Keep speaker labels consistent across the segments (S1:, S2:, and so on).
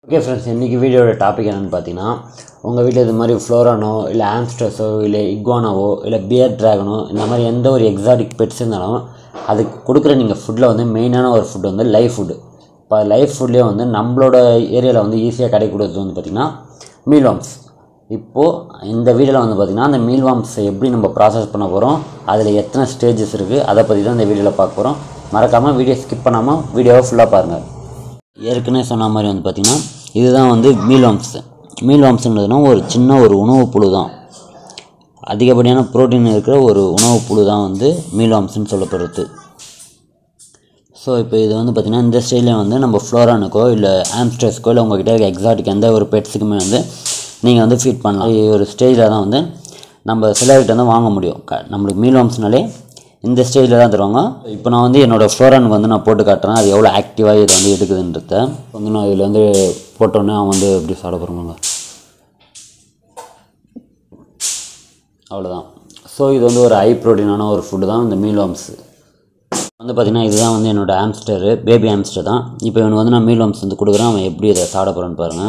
S1: okay friends இன்றைக்கி வீடியோட topic என்னென்னு பார்த்தீங்கன்னா உங்கள் வீட்டில் இது மாதிரி ஃப்ளோரானோ இல்லை ஆம்ஸ்டர்ஸோ இல்லை இக்வானாவோ இல்லை பியர் ட்ராகனோ இந்த மாதிரி எந்த ஒரு எக்ஸாட்டிக் பெட்ஸ் இருந்தாலும் அதுக்கு கொடுக்குற நீங்கள் ஃபுட்டில் வந்து மெயினான ஒரு ஃபுட் வந்து லைஃப் ஃபுட்டு இப்போ லைஃப் ஃபுட்லேயே வந்து நம்மளோட ஏரியாவில் வந்து ஈஸியாக கிடைக்கக்கூடியது வந்து பார்த்திங்கன்னா மீல்வாம்ஸ் இப்போது இந்த வீடியோவில் வந்து பார்த்திங்கன்னா அந்த மீல்வாம்ஸை எப்படி நம்ம ப்ராசஸ் பண்ண போகிறோம் அதில் எத்தனை ஸ்டேஜஸ் இருக்குது அதை பற்றி தான் இந்த வீடியோவில் பார்க்க போகிறோம் மறக்காமல் வீடியோ ஸ்கிப் பண்ணாமல் வீடியோவை ஃபுல்லாக பாருங்கள் ஏற்கனவே சொன்ன மாதிரி வந்து பார்த்திங்கன்னா இதுதான் வந்து மீல்வாம்ஸ் மீல்வாம்ஸ்ன்றதுனா ஒரு சின்ன ஒரு உணவுப் புழு தான் அதிகப்படியான புரோட்டீன் இருக்கிற ஒரு உணவுப் புழு தான் வந்து மீல்வாம்ஸ்னு சொல்லப்படுறது ஸோ இப்போ இது வந்து பார்த்திங்கன்னா இந்த ஸ்டைலில் வந்து நம்ம ஃப்ளோரானுக்கோ இல்லை ஆம்ஸ்டர்ஸ்க்கோ இல்லை உங்கள்கிட்ட இருக்க எக்ஸாட்டிக் எந்த ஒரு பெட்ஸுக்குமே வந்து நீங்கள் வந்து ஃபீட் பண்ணலாம் இது ஒரு ஸ்டேஜில் தான் வந்து நம்ம சிலர்கிட்ட வந்து வாங்க முடியும் க நம்மளுக்கு மீல்வாம்ஸ்னாலே இந்த ஸ்டேஜில் தான் தருவாங்க இப்போ நான் வந்து என்னோடய ஃப்ளோரானுக்கு வந்து நான் போட்டு காட்டுறேன் அது எவ்வளோ ஆக்டிவாக இதை வந்து எடுக்குதுன்றத வந்து நான் இதில் வந்து போட்டோன்னே அவன் வந்து எப்படி சாப்பிட போகிறாங்க அவ்வளோதான் ஸோ இது வந்து ஒரு ஹை ப்ரோட்டீனான ஒரு ஃபுட்டு தான் இந்த மீல்வாம்ஸ் வந்து பார்த்திங்கன்னா இதுதான் வந்து என்னோடய ஆம்ஸ்டரு பேபி ஆம்ஸ்டர் தான் இப்போ இவனுக்கு வந்து நான் மீல்வாம்ஸ் வந்து கொடுக்குறேன் அவன் எப்படி இதை சாப்பிட போகிறான்னு பாருங்கள்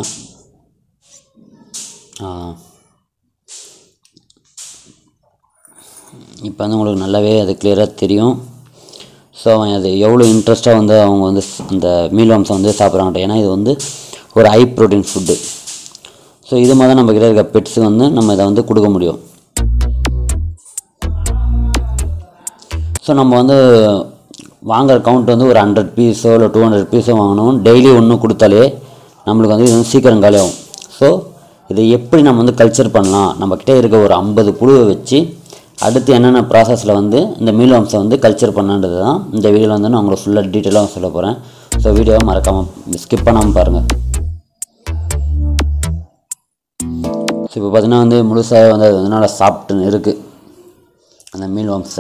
S1: இப்போ வந்து உங்களுக்கு நல்லாவே அது கிளியராக தெரியும் ஸோ அவன் அது எவ்வளோ இன்ட்ரெஸ்ட்டாக வந்து அவங்க வந்து ஸ்- அந்த மீல்வாம்ஸை வந்து சாப்பிட்றாங்க ஏன்னா இது வந்து ஒரு ஹை ப்ரோட்டீன் ஃபுட்டு ஸோ இது மாதிரி தான் நம்ம கிட்ட இருக்க பெட்ஸு வந்து நம்ம இதை வந்து கொடுக்க முடியும் ஸோ நம்ம வந்து வாங்குற கவுண்ட் வந்து ஒரு ஹண்ட்ரட் பீஸோ இல்லை டூ ஹண்ட்ரட் பீஸோ வாங்கணும் டெய்லி ஒன்று கொடுத்தாலே நம்மளுக்கு வந்து இது வந்து சீக்கிரம் காலியாகும் ஸோ இதை எப்படி நம்ம வந்து கல்ச்சர் பண்ணலாம் நம்மக்கிட்ட இருக்க ஒரு ஐம்பது புழுவை வச்சு அடுத்து என்னென்ன ப்ராசஸில் வந்து இந்த மீல் வம்சம் வந்து கல்ச்சர் பண்ணன்றது தான் இந்த வீடியோவில் வந்து நான் உங்களுக்கு ஃபுல்லாக டீட்டெயிலாக சொல்ல போகிறேன் ஸோ வீடியோவை மறக்காமல் ஸ்கிப் பண்ணாமல் பாருங்கள் ஸோ இப்போ பார்த்தீங்கன்னா வந்து முழுசாக வந்து அது வந்து நல்லா சாப்பிட்டுன்னு இருக்குது அந்த மீல் வம்சை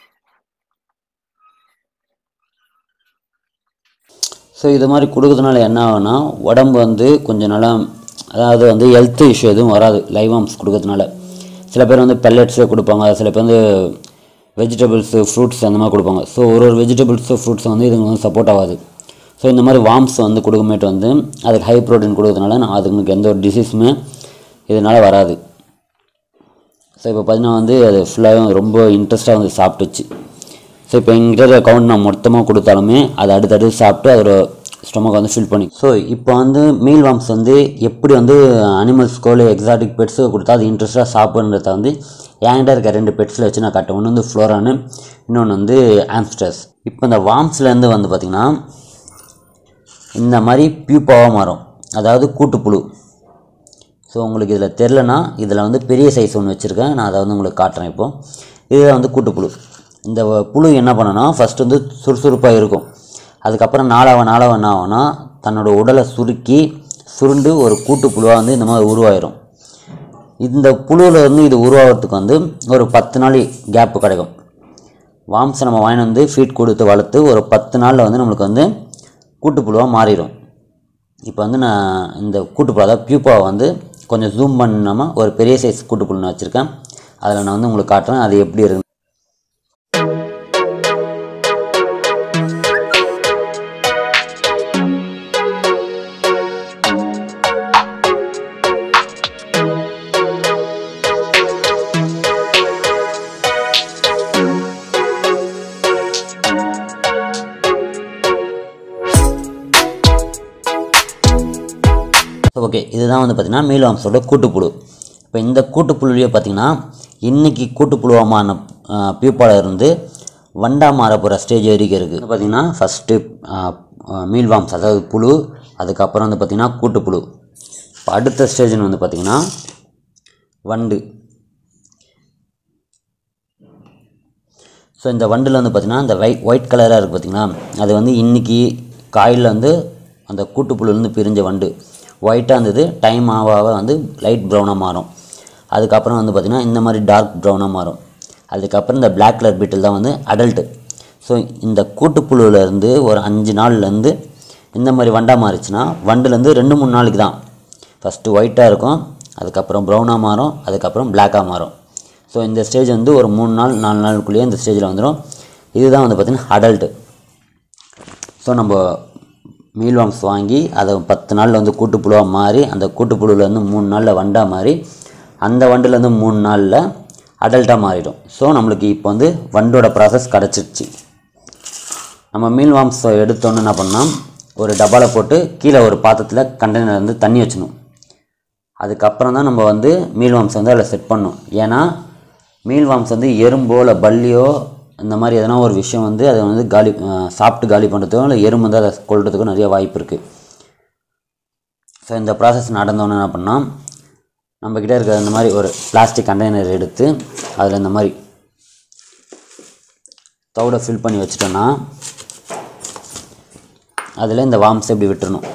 S1: ஸோ இது மாதிரி கொடுக்கறதுனால என்ன ஆகும்னா உடம்பு வந்து கொஞ்சம் நல்லா அதாவது வந்து ஹெல்த் இஷ்யூ எதுவும் வராது லைவ் ஆம்ஸ் கொடுக்கறதுனால சில பேர் வந்து பெல்லட்ஸே கொடுப்பாங்க சில பேர் வந்து வெஜிடபிள்ஸு ஃப்ரூட்ஸ் அந்த மாதிரி கொடுப்பாங்க ஸோ ஒரு ஒரு வெஜிடபிள்ஸு ஃப்ரூட்ஸ் வந்து இதுங்களுக்கு வந்து சப்போர்ட் ஆகாது ஸோ இந்த மாதிரி வார்ம்ஸ் வந்து கொடுக்குமேட்டு வந்து அதுக்கு ஹை ப்ரோட்டீன் கொடுக்கறதுனால நான் அதுங்களுக்கு எந்த ஒரு டிசீஸுமே இதனால் வராது ஸோ இப்போ பார்த்தீங்கன்னா வந்து அது ஃபுல்லாக ரொம்ப இன்ட்ரெஸ்ட்டாக வந்து சாப்பிட்டுச்சு ஸோ இப்போ எங்கிட்ட கவுண்ட் நான் மொத்தமாக கொடுத்தாலுமே அது அடுத்தடுத்து சாப்பிட்டு அதோட ஸ்டொமக் வந்து ஃபில் பண்ணி ஸோ இப்போ வந்து மீல் வார்ம்ஸ் வந்து எப்படி வந்து அனிமல்ஸ்க்கோ இல்லை எக்ஸாட்டிக் பெட்ஸோ கொடுத்தா அது இன்ட்ரெஸ்ட்டாக சாப்பிட்றத வந்து என்கிட்ட இருக்க ரெண்டு பெட்ஸில் வச்சு நான் காட்டுவேன் ஒன்று வந்து ஃப்ளோரானு இன்னொன்று வந்து ஆம்ஸ்டர்ஸ் இப்போ இந்த வார்ம்ஸ்லேருந்து வந்து பார்த்திங்கன்னா இந்த மாதிரி பியூப்பாவாக மாறும் அதாவது கூட்டுப்புழு ஸோ உங்களுக்கு இதில் தெரிலனா இதில் வந்து பெரிய சைஸ் ஒன்று வச்சுருக்கேன் நான் அதை வந்து உங்களுக்கு காட்டுறேன் இப்போது இதுதான் வந்து கூட்டுப்புழு இந்த வ- புழு என்ன பண்ணுன்னா ஃபஸ்ட் வந்து சுறுசுறுப்பாக இருக்கும் அதுக்கப்புறம் நாளாக நாளாக என்ன ஆகும்னா தன்னோட உடலை சுருக்கி சுருண்டு ஒரு கூட்டுப்புழுவாக வந்து இந்த மாதிரி உருவாயிரும் இந்த புழுவில் இருந்து இது உருவாகிறதுக்கு வந்து ஒரு பத்து நாள் கேப்பு கிடைக்கும் வாம்ஸை நம்ம வாங்கிட்டு வந்து ஃபீட் கொடுத்து வளர்த்து ஒரு பத்து நாளில் வந்து நம்மளுக்கு வந்து கூட்டுப்புழுவாக மாறிடும் இப்போ வந்து நான் இந்த கூட்டுப்புழு அதாவது பியூப்பாவை வந்து கொஞ்சம் ஜூம் பண்ணாமல் ஒரு பெரிய சைஸ் கூட்டுப்புழு நான் வச்சுருக்கேன் அதில் நான் வந்து உங்களுக்கு காட்டுறேன் அது எப்படி இருக்கு ஓகே இதுதான் வந்து பார்த்திங்கன்னா மீல்வாம்ஸோட கூட்டுப்புழு இப்போ இந்த கூட்டுப்புழுலேயே பார்த்திங்கன்னா இன்றைக்கி கூட்டுப்புழுவமான பியூப்பாவில் இருந்து வண்டா மாற போகிற ஸ்டேஜ் வரைக்கும் இருக்குது பார்த்திங்கன்னா ஃபஸ்ட்டு மீல்வாம்ஸ் அதாவது புழு அதுக்கப்புறம் வந்து பார்த்திங்கன்னா கூட்டுப்புழு இப்போ அடுத்த ஸ்டேஜ்னு வந்து பார்த்திங்கன்னா வண்டு ஸோ இந்த வண்டில் வந்து பார்த்திங்கன்னா இந்த வை ஒயிட் கலராக இருக்குது பார்த்திங்களா அது வந்து இன்றைக்கி காயில் வந்து அந்த கூட்டுப்புழுலேருந்து பிரிஞ்ச வண்டு ஒயிட்டாக இருந்தது டைம் ஆக ஆக வந்து லைட் ப்ரௌனாக மாறும் அதுக்கப்புறம் வந்து பார்த்திங்கன்னா இந்த மாதிரி டார்க் ப்ரௌனாக மாறும் அதுக்கப்புறம் இந்த Black கலர் பீட்டில் தான் வந்து அடல்ட்டு ஸோ இந்த கூட்டுப்புழுவிலேருந்து ஒரு அஞ்சு நாள்லேருந்து இந்த மாதிரி வண்டாக மாறிச்சுன்னா வண்டுலேருந்து ரெண்டு மூணு நாளைக்கு தான் ஃபஸ்ட்டு ஒயிட்டாக இருக்கும் அதுக்கப்புறம் ப்ரௌனாக மாறும் அதுக்கப்புறம் பிளாக்காக மாறும் ஸோ இந்த ஸ்டேஜ் வந்து ஒரு மூணு நாள் நாலு நாளுக்குள்ளேயே இந்த ஸ்டேஜில் வந்துடும் இதுதான் வந்து பார்த்திங்கன்னா அடல்ட்டு ஸோ நம்ம மீல் வாம்ஸ் வாங்கி அதை பத்து நாளில் வந்து கூட்டுப்புழுவாக மாறி அந்த கூட்டுப்புழுலேருந்து மூணு நாளில் வண்டாக மாறி அந்த வண்டுலேருந்து மூணு நாளில் அடல்ட்டாக மாறிடும் ஸோ நம்மளுக்கு இப்போ வந்து வண்டோட ப்ராசஸ் கிடச்சிருச்சு நம்ம மீன் வாம்ஸை எடுத்தோன்னு என்ன பண்ணால் ஒரு டப்பாவில் போட்டு கீழே ஒரு பாத்திரத்தில் கண்டெய்னர் வந்து தண்ணி வச்சணும் அதுக்கப்புறம் தான் நம்ம வந்து மீல் வாம்ஸ் வந்து அதில் செட் பண்ணணும் ஏன்னா மீல் வாம்ஸ் வந்து எறும்போ இல்லை பல்லியோ இந்த மாதிரி எதனா ஒரு விஷயம் வந்து அதை வந்து காலி அஹ், சாப்பிட்டு காலி பண்ணுறதுக்கும் இல்லை எறும்பு வந்து அதை கொள்றதுக்கும் நிறைய வாய்ப்பு இருக்குது ஸோ இந்த ப்ராசஸ் நடந்தோன்னே என்ன பண்ணால் நம்மக்கிட்ட இருக்கிற இந்த மாதிரி ஒரு பிளாஸ்டிக் கண்டெய்னர் எடுத்து அதில் இந்த மாதிரி தவிட ஃபில் பண்ணி வச்சிட்டோன்னா அதில் இந்த வாம்ஸை இப்படி விட்டுறணும்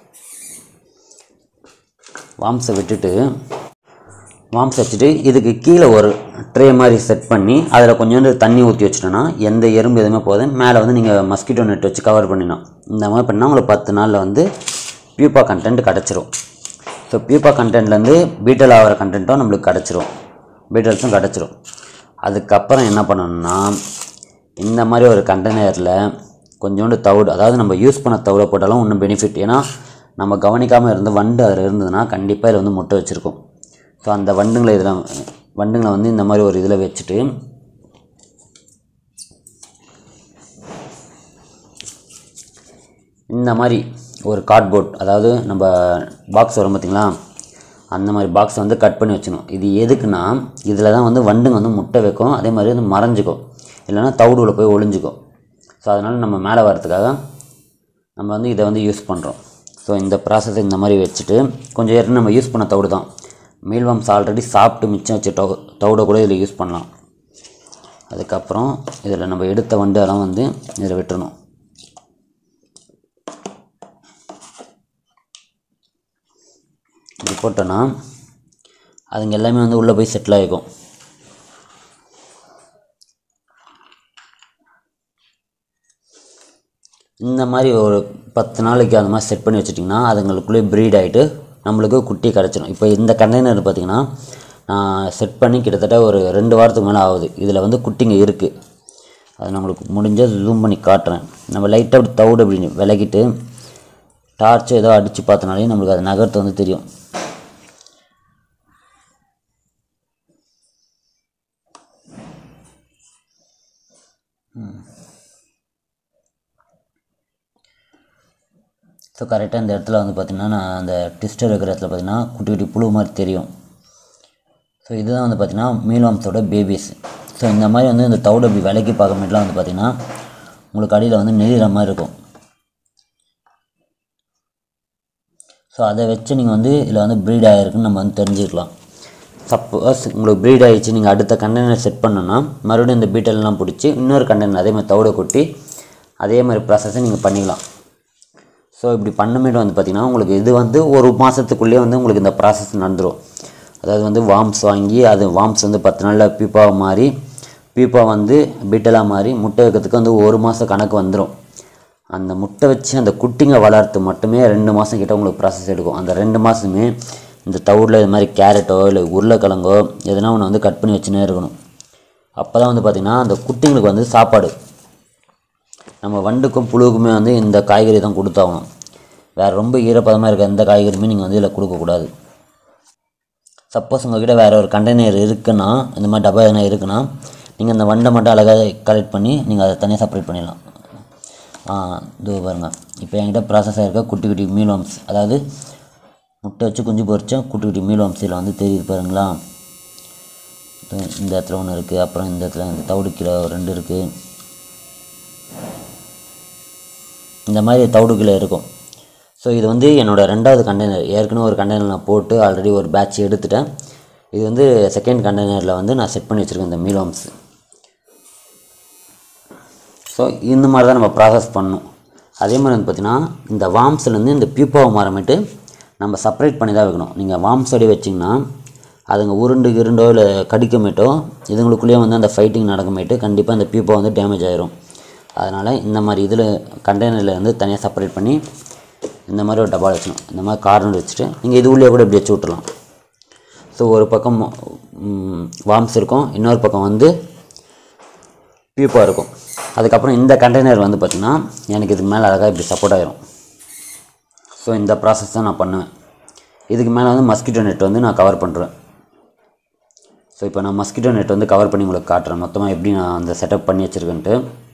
S1: வாம்ஸை விட்டுட்டு வாம்ஸ் வச்சுட்டு இதுக்கு கீழே ஒரு ட்ரே மாதிரி செட் பண்ணி அதில் கொஞ்சோண்டு தண்ணி ஊற்றி வச்சிட்டோன்னா எந்த எறும்பு எதுவுமே போகுது மேலே வந்து நீங்கள் மஸ்கிட்டோ நெட் வச்சு கவர் பண்ணிடணும் இந்த மாதிரி பண்ணால் உங்களுக்கு பத்து நாளில் வந்து பியூப்பா கண்டென்ட் கிடச்சிரும் ஸோ பியூப்பா கண்டென்ட்லேருந்து பீட்டல் ஆகிற கண்டென்ட்டும் நம்மளுக்கு கிடச்சிரும் பீட்டல்ஸும் கிடச்சிரும் அதுக்கப்புறம் என்ன பண்ணணும்னா இந்த மாதிரி ஒரு கண்டெய்னரில் கொஞ்சோண்டு தவிடு அதாவது நம்ம யூஸ் பண்ண தவிட போட்டாலும் ஒன்றும் பெனிஃபிட் ஏன்னா நம்ம கவனிக்காமல் இருந்து வண்டு அதில் இருந்ததுன்னா கண்டிப்பாக இதில் வந்து முட்டை வச்சுருக்கும் ஸோ அந்த வண்டுங்களை இதில் வண்டுங்களை வந்து இந்த மாதிரி ஒரு இதில் வச்சுட்டு இந்த மாதிரி ஒரு கார்ட்போர்ட் அதாவது நம்ம பாக்ஸ் வரும் பார்த்திங்களா அந்த மாதிரி பாக்ஸை வந்து கட் பண்ணி வச்சணும் இது எதுக்குன்னா இதில் தான் வந்து வண்டுங்க வந்து முட்டை வைக்கும் அதே மாதிரி வந்து மறைஞ்சிக்கும் இல்லைன்னா தவிடுல போய் ஒளிஞ்சிக்கும் ஸோ அதனால் நம்ம மேலே வரதுக்காக நம்ம வந்து இதை வந்து யூஸ் பண்ணுறோம் ஸோ இந்த ப்ராசஸ் இந்த மாதிரி வச்சுட்டு கொஞ்சம் ஏற்கனவே நம்ம யூஸ் பண்ண தவிடு தான் மீல்வாம்ஸ் ஆல்ரெடி சாப்பிட்டு மிச்சம் வச்ச டவு தவிடை கூட இதில் யூஸ் பண்ணலாம் அதுக்கப்புறம் இதில் நம்ம எடுத்த வண்டு அதெல்லாம் வந்து இதில் விட்டுறணும் இப்படி போட்டோன்னா அதுங்க எல்லாமே வந்து உள்ளே போய் செட்டில் ஆகிக்கும் இந்த மாதிரி ஒரு பத்து நாளைக்கு அந்த மாதிரி செட் பண்ணி வச்சிட்டிங்கன்னா அதுங்களுக்குள்ளே ப்ரீட் ஆகிட்டு நம்மளுக்கு குட்டி கிடச்சிடும் இப்போ இந்த கண்டெய்னர் பார்த்திங்கன்னா நான் செட் பண்ணி கிட்டத்தட்ட ஒரு ரெண்டு வாரத்துக்கு மேலே ஆகுது இதில் வந்து குட்டிங்க இருக்குது அது நம்மளுக்கு முடிஞ்ச ஜூம் பண்ணி காட்டுறேன் நம்ம லைட்டாக அப்படி தவிடு அப்படி விலகிட்டு டார்ச் ஏதோ அடித்து பார்த்தனாலே நம்மளுக்கு அது நகர்த்து வந்து தெரியும் ஸோ கரெக்டாக இந்த இடத்துல வந்து பார்த்திங்கன்னா நான் அந்த ட்விஸ்டர் இருக்கிற இடத்துல பார்த்திங்கன்னா குட்டி குட்டி புழு மாதிரி தெரியும் ஸோ இதுதான் வந்து பார்த்திங்கன்னா மீல்வாம்ஸோட பேபிஸ் ஸோ இந்த மாதிரி வந்து இந்த தவிடு அப்படி விலைக்கு பார்க்கும்போதுலாம் வந்து பார்த்திங்கன்னா உங்களுக்கு அடியில் வந்து நெறிகிற மாதிரி இருக்கும் ஸோ அதை வச்சு நீங்கள் வந்து இதில் வந்து ப்ரீட் ஆகிருக்குன்னு நம்ம வந்து தெரிஞ்சுக்கலாம் சப்போஸ் உங்களுக்கு ப்ரீட் ஆகிடுச்சு நீங்கள் அடுத்த கண்டெய்னர் செட் பண்ணோன்னா மறுபடியும் இந்த பீட்டெல்லாம் பிடிச்சி இன்னொரு கண்டெய்னர் அதே மாதிரி தவிட கொட்டி அதே மாதிரி ப்ராசஸை நீங்கள் பண்ணிக்கலாம் ஸோ இப்படி பண்ணுமேட்டு வந்து பார்த்திங்கன்னா உங்களுக்கு இது வந்து ஒரு மாதத்துக்குள்ளேயே வந்து உங்களுக்கு இந்த ப்ராசஸ் நடந்துடும் அதாவது வந்து வாம்ஸ் வாங்கி அது வாம்ஸ் வந்து பத்து நாளில் பீப்பாவை மாறி பீப்பா வந்து பீட்டலாக மாறி முட்டை வைக்கிறதுக்கு வந்து ஒரு மாதம் கணக்கு வந்துடும் அந்த முட்டை வச்சு அந்த குட்டிங்க வளர்த்து மட்டுமே ரெண்டு மாதம் கிட்ட உங்களுக்கு ப்ராசஸ் எடுக்கும் அந்த ரெண்டு மாதமே இந்த தவிடில் இது மாதிரி கேரட்டோ இல்லை உருளைக்கிழங்கோ எதனா ஒன்று வந்து கட் பண்ணி வச்சுனே இருக்கணும் அப்போ தான் வந்து பார்த்திங்கன்னா அந்த குட்டிங்களுக்கு வந்து சாப்பாடு நம்ம வண்டுக்கும் புழுவுக்குமே வந்து இந்த காய்கறி தான் கொடுத்தாகணும் வேறு ரொம்ப ஈரப்பதமாக இருக்க எந்த காய்கறியுமே நீங்கள் வந்து இதில் கொடுக்கக்கூடாது சப்போஸ் உங்கள்கிட்ட வேறு ஒரு கண்டெய்னர் இருக்குன்னா இந்த மாதிரி டப்பா எதனா இருக்குன்னா நீங்கள் அந்த வண்டை மட்டும் அழகாக கலெக்ட் பண்ணி நீங்கள் அதை தனியாக செப்பரேட் பண்ணிடலாம் ஆ இது பாருங்கள் இப்போ என்கிட்ட ப்ராசஸாக இருக்க குட்டி குட்டி மீல்வாம்ஸ் அதாவது முட்டை வச்சு குஞ்சு பொரிச்ச குட்டி குட்டி மீல்வாம்ஸ் இதில் வந்து தெரியுது பாருங்களா இது இந்த இடத்துல ஒன்று இருக்குது அப்புறம் இந்த இடத்துல இந்த தவிடு கீழே ஒரு ரெண்டு இருக்குது இந்த மாதிரி தவிடு கீழே இருக்கும் ஸோ இது வந்து என்னோடய ரெண்டாவது கண்டெய்னர் ஏற்கனவே ஒரு கண்டெய்னர் நான் போட்டு ஆல்ரெடி ஒரு பேட்ச் எடுத்துட்டேன் இது வந்து செகண்ட் கண்டெய்னரில் வந்து நான் செட் பண்ணி வச்சுருக்கேன் இந்த மீல்வாம்ஸ் ஸோ இந்த மாதிரி தான் நம்ம ப்ராசஸ் பண்ணணும் அதே மாதிரி வந்து பார்த்திங்கன்னா இந்த வாம்ஸ்லேருந்து இந்த பியூப்பாவை மரமிட்டு நம்ம செப்பரேட் பண்ணி தான் வைக்கணும் நீங்கள் வாம்ஸ் அடி வச்சிங்கன்னா அதுங்க உருண்டு கிருண்டோ இல்லை கடிக்கமேட்டோ இதுங்களுக்குள்ளேயே வந்து அந்த ஃபைட்டிங் நடக்கமேட்டு கண்டிப்பாக இந்த பியூப்பா வந்து டேமேஜ் ஆயிரும் அதனால் இந்த மாதிரி இதில் கண்டெய்னரில் வந்து தனியாக செப்பரேட் பண்ணி இந்த மாதிரி ஒரு டப்பா வச்சுக்கணும் இந்த மாதிரி கார்னர் வச்சுட்டு நீங்கள் இது உள்ளே கூட இப்படி வச்சு விட்றலாம் ஸோ ஒரு பக்கம் வாம்ஸ் இருக்கும் இன்னொரு பக்கம் வந்து பியூப்பா இருக்கும் அதுக்கப்புறம் இந்த கண்டெய்னர் வந்து பார்த்திங்கன்னா எனக்கு இதுக்கு மேலே அழகாக இப்படி சப்போர்ட் ஆயிரும் ஸோ இந்த ப்ராசஸ் தான் நான் பண்ணுவேன் இதுக்கு மேலே வந்து மஸ்கிட்டோ நெட் வந்து நான் கவர் பண்ணுறேன் ஸோ இப்போ நான் மஸ்கிட்டோ நெட் வந்து கவர் பண்ணி உங்களுக்கு காட்டுறேன் மொத்தமாக எப்படி நான் அந்த செட்டப் பண்ணி வச்சுருக்கேன்ட்டு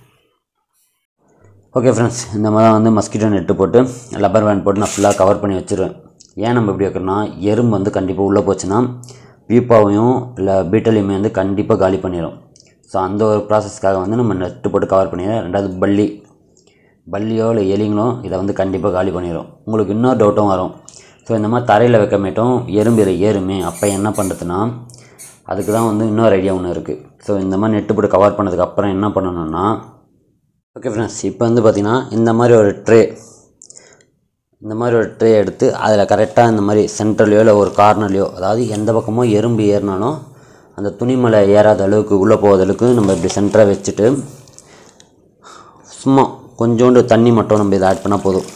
S1: ஓகே ஃப்ரெண்ட்ஸ் இந்த மாதிரி தான் வந்து மஸ்கிட்டோ நெட்டு போட்டு லப்பர் பேண்ட் போட்டு நான் ஃபுல்லாக கவர் பண்ணி வச்சுருவேன் ஏன் நம்ம இப்படி வைக்கிறோன்னா எறும்பு வந்து கண்டிப்பாக உள்ளே போச்சுன்னா பீப்பாவையும் இல்லை பீட்டலையுமே வந்து கண்டிப்பாக காலி பண்ணிடும் ஸோ அந்த ஒரு ப்ராசஸ்க்காக வந்து நம்ம நெட்டு போட்டு கவர் பண்ணிடுறோம் ரெண்டாவது பல்லி பல்லியோ இல்லை எலிங்களோ இதை வந்து கண்டிப்பாக காலி பண்ணிடும் உங்களுக்கு இன்னொரு டவுட்டும் வரும் ஸோ இந்த மாதிரி தரையில் வைக்க மாட்டோம் எறும்பு இதை ஏறுமே அப்போ என்ன பண்ணுறதுன்னா அதுக்கு தான் வந்து இன்னொரு ஐடியா ஒன்று இருக்குது ஸோ இந்த மாதிரி நெட்டு போட்டு கவர் பண்ணதுக்கு அப்புறம் என்ன பண்ணணும்னா ஓகே ஃப்ரெண்ட்ஸ் இப்போ வந்து பார்த்திங்கன்னா இந்த மாதிரி ஒரு ட்ரே இந்த மாதிரி ஒரு ட்ரே எடுத்து அதில் கரெக்டாக இந்த மாதிரி சென்டர்லையோ இல்லை ஒரு கார்னர்லையோ அதாவது எந்த பக்கமோ எறும்பு ஏறினாலும் அந்த துணிமலை ஏறாத அளவுக்கு உள்ளே போகாத அளவுக்கு நம்ம இப்படி சென்டராக வச்சுட்டு சும்மா கொஞ்சோண்டு தண்ணி மட்டும் நம்ம இதை ஆட் பண்ணால் போதும்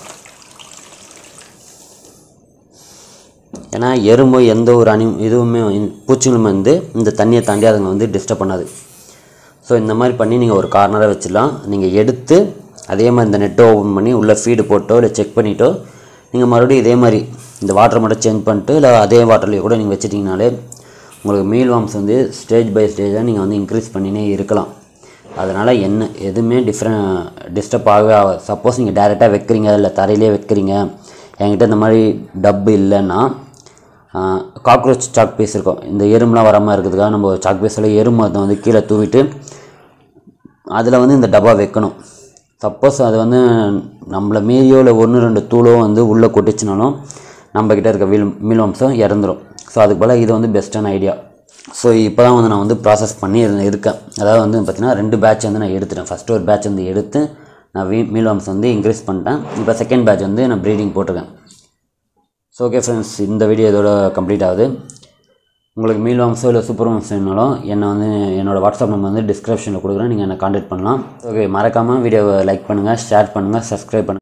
S1: ஏன்னா எறும்பு எந்த ஒரு அனி இதுவுமே இந்த பூச்சிகளும் வந்து இந்த தண்ணியை தாண்டி அதுங்க வந்து டிஸ்டர்ப் பண்ணாது ஸோ இந்த மாதிரி பண்ணி நீங்கள் ஒரு கார்னராக வச்சிடலாம் நீங்கள் எடுத்து அதே மாதிரி இந்த நெட்டை ஓப்பன் பண்ணி உள்ளே ஃபீடு போட்டோ இல்லை செக் பண்ணிட்டோ நீங்கள் மறுபடியும் இதே மாதிரி இந்த வாட்டர் மட்டும் சேஞ்ச் பண்ணிட்டு இல்லை அதே வாட்டர்லேயே கூட நீங்கள் வச்சிட்டிங்கனாலே உங்களுக்கு மீல் வார்ம்ஸ் வந்து ஸ்டேஜ் பை ஸ்டேஜாக நீங்கள் வந்து இன்க்ரீஸ் பண்ணினே இருக்கலாம் அதனால் என்ன எதுவுமே டிஃப்ரெண்ட் டிஸ்டர்ப் ஆகவே ஆகாது சப்போஸ் நீங்கள் டேரெக்டாக வைக்கிறீங்க இல்லை தரையிலே வைக்கிறீங்க என்கிட்ட இந்த மாதிரி டப்பு இல்லைன்னா காக்ரோச் சாக் பீஸ் இருக்கும் இந்த எறும்புலாம் வராமல் இருக்கிறதுக்காக நம்ம சாக் பீஸில் எறும்பு அதை வந்து கீழே தூவிட்டு அதில் வந்து இந்த டப்பா வைக்கணும் சப்போஸ் அது வந்து நம்மளை மீறியோ இல்லை ஒன்று ரெண்டு தூளோ வந்து உள்ளே கொட்டிச்சுனாலும் நம்மக்கிட்ட இருக்க மீல் மீல் வம்சம் இறந்துரும் ஸோ அதுக்கு பதிலாக இது வந்து பெஸ்ட்டான ஐடியா ஸோ இப்போ தான் வந்து நான் வந்து ப்ராசஸ் பண்ணி இருந்தேன் இருக்கேன் அதாவது வந்து பார்த்திங்கன்னா ரெண்டு பேட்ச் வந்து நான் எடுத்துட்டேன் ஃபஸ்ட்டு ஒரு பேட்ச் வந்து எடுத்து நான் வீ மீல் வம்சம் வந்து இன்க்ரீஸ் பண்ணிட்டேன் இப்போ செகண்ட் பேட்ச் வந்து நான் ப்ரீடிங் போட்டிருக்கேன் ஸோ ஓகே ஃப்ரெண்ட்ஸ் இந்த வீடியோ இதோட கம்ப்ளீட் ஆகுது உங்களுக்கு மீல் வாம்ஸோ இல்லை சூப்பர் வாம்ஸ் வேணாலும் என்னை வந்து என்னோடய வாட்ஸ்அப் நம்பர் வந்து டிஸ்கிரிப்ஷனில் கொடுக்குறேன் நீங்கள் என்னை காண்டாக்ட் பண்ணலாம் ஓகே மறக்காமல் வீடியோவை லைக் பண்ணுங்கள் ஷேர் பண்ணுங்கள் சப்ஸ்கிரைப் பண்ணுங்கள்